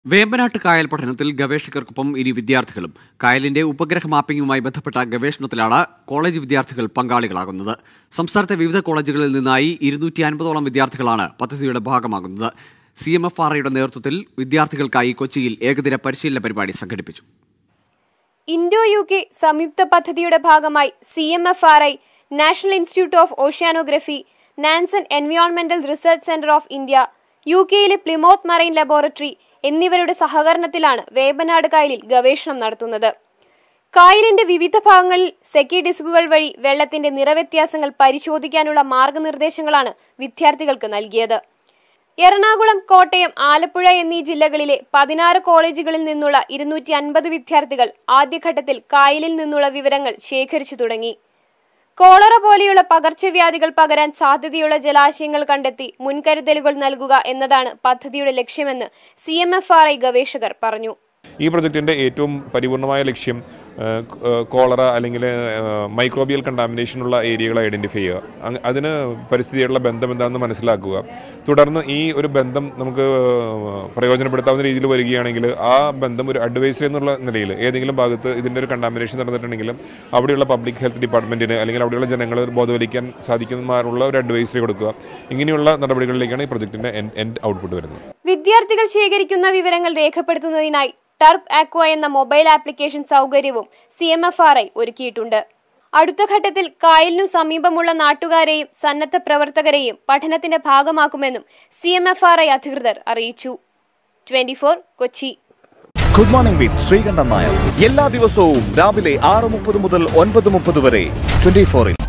വേമ്പനാട്ട് കായൽ പഠനത്തിൽ ഗവേഷകർക്കൊപ്പം ഇനി വിദ്യാർത്ഥികളും കായലിന്റെ ഉപഗ്രഹ മാപ്പിംഗുമായി ബന്ധപ്പെട്ട ഗവേഷണത്തിലാണ് കോളേജ് വിദ്യാർത്ഥികൾ പങ്കാളികളാകുന്നത് സംസ്ഥാനത്തെ വിവിധ കോളേജുകളിൽ നിന്നായി ഇരുന്നൂറ്റി അൻപതോളം വിദ്യാർത്ഥികളാണ് പദ്ധതിയുടെ ഭാഗമാകുന്നത് സി എം എഫ് ആർ ഐയുടെ നേതൃത്വത്തിൽ വിദ്യാർത്ഥികൾക്കായി കൊച്ചിയിൽ ഏകദിന പരിശീലന പരിപാടി സംഘടിപ്പിച്ചു ഇൻഡോ യു കെ സംയുക്ത പദ്ധതിയുടെ ഭാഗമായി C M F R I National Institute of Oceanography Nansen എൻവയോൺമെന്റൽ Research Centre of India U കെയിലെ പ്ലിമോത്ത് മറൈൻ ലബോറട്ടറി എന്നിവരുടെ സഹകരണത്തിലാണ് വേമ്പനാട് കായലിൽ ഗവേഷണം നടത്തുന്നത് കായലിന്റെ വിവിധ ഭാഗങ്ങളിൽ സെക്കി ഡിസ്കുകൾ വഴി വെള്ളത്തിന്റെ നിറവ്യത്യാസങ്ങൾ പരിശോധിക്കാനുള്ള മാർഗനിർദ്ദേശങ്ങളാണ് വിദ്യാർത്ഥികൾക്ക് നൽകിയത് എറണാകുളം കോട്ടയം ആലപ്പുഴ എന്നീ ജില്ലകളിലെ പതിനാറ് കോളേജുകളിൽ നിന്നുള്ള ഇരുന്നൂറ്റി അൻപത് വിദ്യാർത്ഥികൾ ആദ്യഘട്ടത്തിൽ കായലിൽ നിന്നുള്ള വിവരങ്ങൾ ശേഖരിച്ചു തുടങ്ങി കോളറ പോലെയുള്ള പകർച്ചവ്യാധികൾ പകരാൻ സാധ്യതയുള്ള ജലാശയങ്ങൾ കണ്ടെത്തി മുൻകരുതലുകൾ നൽകുക എന്നതാണ് പദ്ധതിയുടെ ലക്ഷ്യമെന്ന് സി ഗവേഷകർ പറഞ്ഞു ഈ പ്രൊജക്റ്റിൻ്റെ ഏറ്റവും പരിപൂർണമായ ലക്ഷ്യം ആ, ആ, കോളറ അല്ലെങ്കിൽ മൈക്രോബിയൽ കണ്ടാമിനേഷനുള്ള ഏരിയകൾ ഐഡൻറ്റിഫൈ ചെയ്യുക അങ്ങ് അതിന് പരിസ്ഥിതിയായിട്ടുള്ള ബന്ധം എന്താണെന്ന് മനസ്സിലാക്കുക തുടർന്ന് ഈ ഒരു ബന്ധം നമുക്ക് പ്രയോജനപ്പെടുത്താവുന്ന രീതിയിൽ വരികയാണെങ്കിൽ ആ ബന്ധം ഒരു അഡ്വൈസറി എന്നുള്ള നിലയിൽ ഏതെങ്കിലും ഭാഗത്ത് ഇതിൻ്റെ ഒരു കണ്ടാമിനേഷൻ നടന്നിട്ടുണ്ടെങ്കിലും അവിടെയുള്ള പബ്ലിക് ഹെൽത്ത് ഡിപ്പാർട്ട്മെൻറ്റിന് അല്ലെങ്കിൽ അവിടെയുള്ള ജനങ്ങളെ ബോധവലിക്കാൻ സാധിക്കുന്നമാരുള്ള ഒരു അഡ്വൈസറി കൊടുക്കുക ഇങ്ങനെയുള്ള നടപടികളിലേക്കാണ് ഈ പ്രൊജക്റ്റിൻ്റെ എൻഡ് ഔട്ട്പുട്ട് വരുന്നത് വിദ്യാർത്ഥികൾ ശേഖരിക്കുന്ന വിവരങ്ങൾ രേഖപ്പെടുത്തുന്നതിനായി ടർപ്പ് ആക്വ എന്ന മൊബൈൽ ആപ്ലിക്കേഷൻ സൗകര്യവും C M F R I ഒരുക്കിയിട്ടുണ്ട് അടുത്ത ഘട്ടത്തിൽ കായലിനു സമീപമുള്ള നാട്ടുകാരെയും സന്നദ്ധ പ്രവർത്തകരെയും പഠനത്തിന്റെ ഭാഗമാക്കുമെന്നും C M F R I അധികൃതർ അറിയിച്ചു twenty four Kochi good morning with Sreekandan Nair എല്ലാ ദിവസവും രാവിലെ ആറ് മുപ്പത് മുതൽ ഒൻപത് മുപ്പത് വരെ ട്വന്റി ഫോറിൽ